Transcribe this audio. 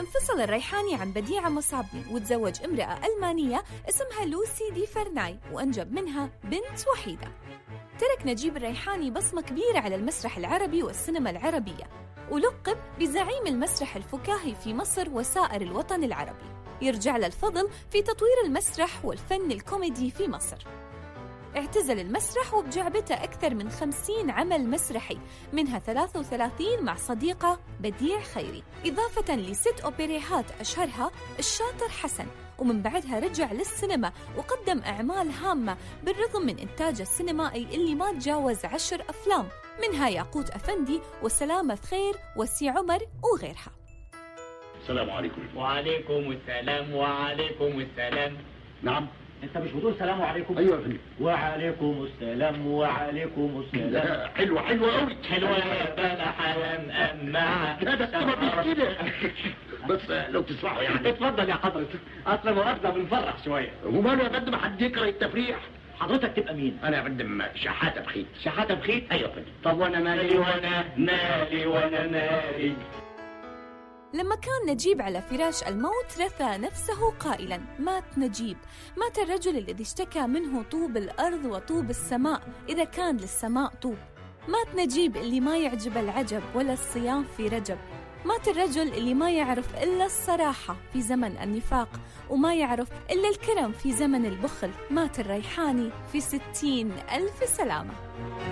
انفصل الريحاني عن بديعة مصابني وتزوج امرأة ألمانية اسمها لوسي دي فرناي وأنجب منها بنت وحيدة ترك نجيب الريحاني بصمة كبيرة على المسرح العربي والسينما العربية ولقب بزعيم المسرح الفكاهي في مصر وسائر الوطن العربي يرجع له الفضل في تطوير المسرح والفن الكوميدي في مصر اعتزل المسرح وبجعبته أكثر من خمسين عمل مسرحي منها 33 مع صديقه بديع خيري إضافة لست أوبريهات أشهرها الشاطر حسن ومن بعدها رجع للسينما وقدم أعمال هامة بالرغم من إنتاجه السينمائي اللي ما تجاوز عشر أفلام منها ياقوت أفندي وسلامة خير وسي عمر وغيرها السلام عليكم وعليكم السلام وعليكم السلام نعم انت مش بتقول سلام عليكم ايوه يا فندم وعليكم السلام وعليكم السلام لا، حلوه حلوه قوي حلوة يا بلا حلم أمع لا ده السما مش كده بس لو تسمحوا يعني اتفضل يا حضرتك اصلا وقفنا بنفرح شوية وماله يا فندم حد يكره التفريح حضرتك تبقى مين؟ انا يا فندم شحاته بخيت شحاتة بخيت؟ ايوه يا فندم طب وانا مالي وانا مالي وانا مالي لما كان نجيب على فراش الموت رثى نفسه قائلا مات نجيب مات الرجل الذي اشتكى منه طوب الأرض وطوب السماء إذا كان للسماء طوب مات نجيب اللي ما يعجب العجب ولا الصيام في رجب مات الرجل اللي ما يعرف إلا الصراحة في زمن النفاق وما يعرف إلا الكرم في زمن البخل مات الريحاني في ستين ألف سلامة